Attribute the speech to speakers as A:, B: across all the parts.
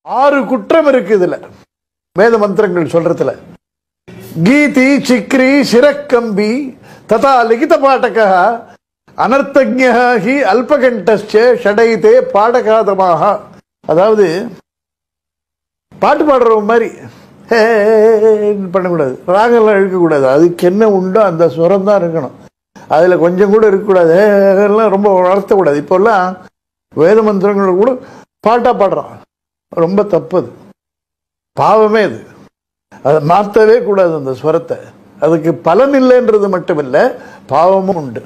A: ஆறு குற்றம் இருக்கு இதுல வேத மந்திரங்கள் சொல்றதுல கீதி சிக்ரி சிரக்கம்பி ததா லிகித பாட்டக அனர்த்தஜ ஹி அல்பகண்டஸ்ச ஷடைதே பாடகாதமாக அதாவது பாட்டு பாடுறவங்க மாதிரி ஹே பண்ணக்கூடாது ராகம்லாம் இழுக்கக்கூடாது அதுக்கு என்ன உண்டோ அந்த சுரம் தான் இருக்கணும் அதில் கொஞ்சம் கூட இருக்கக்கூடாது ஹே, எல்லாம் ரொம்ப வளர்த்தக்கூடாது இப்போல்லாம் வேத மந்திரங்கள் கூட பாட்டாக பாடுறான் ரொம்ப தப்பு அது பாவமே அது அதை மாற்றவே கூடாது அந்த ஸ்வரத்தை அதுக்கு பலன் இல்லைன்றது மட்டும் இல்லை பாவமும் உண்டு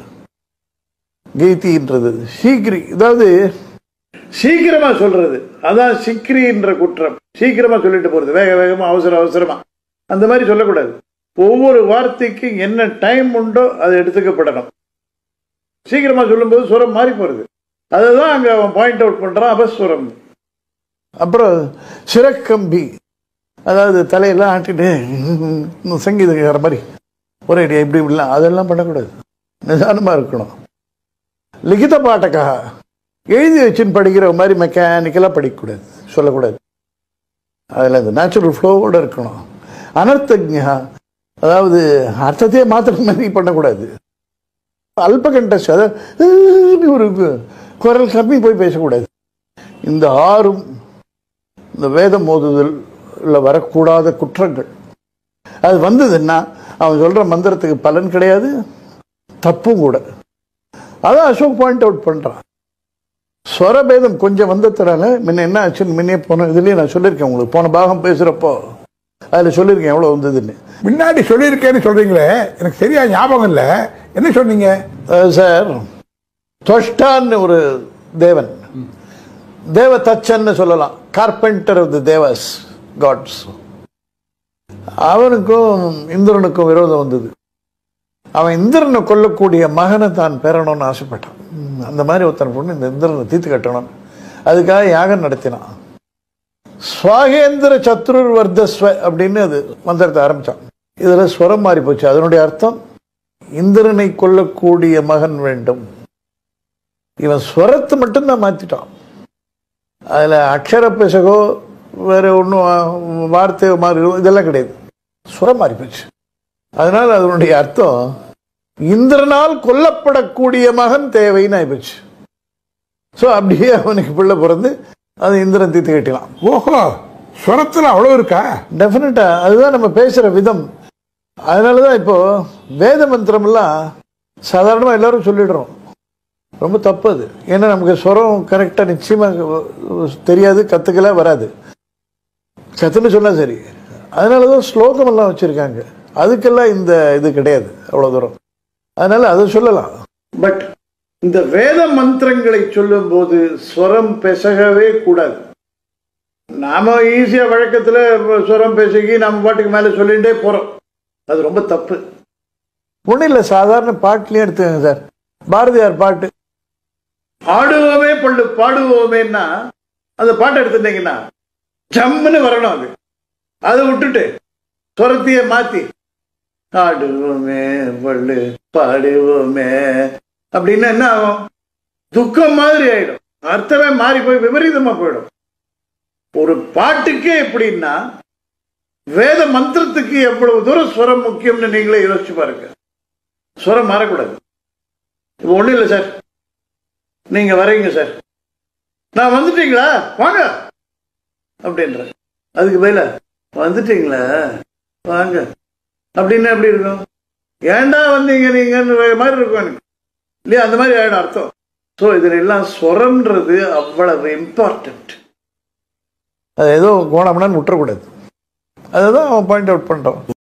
A: கீதின்றது சீக்கிரி அதாவது சீக்கிரமா சொல்றது அதான் சிக்ரின்ற குற்றம் சீக்கிரமா சொல்லிட்டு போறது வேக வேகமா அவசர அவசரமா அந்த மாதிரி சொல்லக்கூடாது ஒவ்வொரு வார்த்தைக்கும் என்ன டைம் உண்டோ அது எடுத்துக்கப்படணும் சீக்கிரமா சொல்லும்போது சுரம் மாறி போறது அதுதான் அங்க அவன் பாயிண்ட் அவுட் பண்றான் அபஸ்வரம் அப்புறம் சிறக்கம்பி அதாவது தலையெல்லாம் ஆட்டிட்டு சங்கீதக்கார மாதிரி ஒரே அடியா இப்படி இப்படிலாம் அதெல்லாம் பண்ணக்கூடாது நிதானமா இருக்கணும் லிகித பாட்டக்காக எழுதி வச்சுன்னு படிக்கிற மாதிரி மெக்கானிக்கலாக படிக்கக்கூடாது சொல்லக்கூடாது அதில் இந்த நேச்சுரல் ஃப்ளோவோட இருக்கணும் அனர்த்தஜா அதாவது அர்த்தத்தையே மாத்திர மாதிரி பண்ணக்கூடாது அல்பகண்டஸ் அதாவது ஒரு குரல் கம்மி போய் பேசக்கூடாது இந்த ஆறும் இந்த வேதம் மோதுதலில் வரக்கூடாத குற்றங்கள் அது வந்ததுன்னா அவன் சொல்ற மந்திரத்துக்கு பலன் கிடையாது தப்பும் கூட அதான் அசோக் பாயிண்ட் அவுட் பண்றான் ஸ்வரபேதம் கொஞ்சம் வந்ததுனால முன்ன என்ன ஆச்சுன்னு முன்னே போன இதுலயே நான் சொல்லியிருக்கேன் உங்களுக்கு போன பாகம் பேசுறப்போ அதுல சொல்லியிருக்கேன் எவ்வளவு வந்ததுன்னு
B: முன்னாடி சொல்லியிருக்கேன்னு சொல்றீங்களே எனக்கு சரியா ஞாபகம் இல்லை என்ன சொன்னீங்க
A: அஹ் சார் தொஷ்டான்னு ஒரு தேவன் தேவ தச்சன்னு சொல்லலாம் carpenter of the devas gods அவனுக்கும் இந்திரனுக்கும் விரோதம் வந்தது அவன் இந்திரனை கொல்லக்கூடிய மகனை தான் பெறணும்னு ஆசைப்பட்டான் ம், அந்த மாதிரி ஒருத்தன் பொண்ணு இந்த இந்திரனை தீர்த்து கட்டணும் அதுக்காக யாகம் நடத்தினான் ஸ்வாகேந்திர சத்ருர் வர்தஸ்வ அப்படின்னு அது மந்திரத்தை ஆரம்பிச்சான் இதுல ஸ்வரம் மாறி போச்சு அதனுடைய அர்த்தம் இந்திரனை கொல்லக்கூடிய மகன் வேண்டும் இவன் ஸ்வரத்தை மட்டும்தான் மாத்திட்டான் அதுல அக்ஷர பிசகோ வேற ஒன்றும் வார்த்தை மாறி இதெல்லாம் கிடையாது ஸ்வரம் மாறி போச்சு அதனால அதனுடைய அர்த்தம் இந்திரனால் கொல்லப்படக்கூடிய மகன் தேவைன்னு ஆயிப்போச்சு ஸோ அப்படியே அவனுக்கு பிள்ளை பிறந்து அது இந்திரன் தீர்த்து கட்டிலாம்
B: ஓஹோ ஸ்வரத்துல அவ்வளவு இருக்கா
A: டெஃபினட்டா அதுதான் நம்ம பேசுற விதம் அதனாலதான் இப்போ வேத மந்திரம்லாம் சாதாரணமா எல்லாரும் சொல்லிடுறோம் ரொம்ப தப்பு அது ஏன்னா நமக்கு ஸ்வரம் கரெக்டா நிச்சயமா தெரியாது கத்துக்கல வராது கத்துன்னு சொன்னா சரி அதனாலதான் ஸ்லோகம் எல்லாம் வச்சிருக்காங்க அதுக்கெல்லாம் இந்த இது கிடையாது அவ்வளவு தூரம் அதனால அதை சொல்லலாம் பட் இந்த வேத மந்திரங்களை சொல்லும் போது ஸ்வரம் பெசகவே கூடாது நாம ஈஸியா வழக்கத்துல சுரம் பேசிக்கி நம்ம பாட்டுக்கு மேல சொல்லிட்டே போறோம் அது ரொம்ப தப்பு ஒன்றும் இல்லை சாதாரண பாட்டுலயே எடுத்துக்கங்க சார் பாரதியார் பாட்டு ஆடுவோமே பள்ளு பாடுவோமேன்னா அந்த பாட்டை எடுத்துட்டீங்கன்னா ஜம்முன்னு வரணும் அது அதை விட்டுட்டு சுரத்தையே மாத்தி ஆடுவோமே பள்ளு பாடுவோமே அப்படின்னா என்ன ஆகும் துக்கம் மாதிரி ஆயிடும் அர்த்தமே மாறி போய் விபரீதமா போயிடும் ஒரு பாட்டுக்கே எப்படின்னா வேத மந்திரத்துக்கு எவ்வளவு தூரம் ஸ்வரம் முக்கியம்னு நீங்களே யோசிச்சு பாருங்க ஸ்வரம் மாறக்கூடாது இப்போ ஒண்ணும் இல்லை சார் நீங்க வரீங்க சார் நான் வந்துட்டீங்களா வாங்க அப்படின்ற அதுக்கு பதிலா வந்துட்டீங்களா வாங்க அப்படின்னு எப்படி இருக்கும் ஏன்டா வந்தீங்க நீங்கன்னு மாதிரி இருக்கும் எனக்கு இல்லையா அந்த மாதிரி ஆயிடும் அர்த்தம் ஸோ இதுல எல்லாம் ஸ்வரம்ன்றது அவ்வளவு இம்பார்ட்டன்ட் அது ஏதோ கோணம்னான்னு விட்டுறக்கூடாது அதை தான் அவன் பாயிண்ட் அவுட் பண்ணுறான்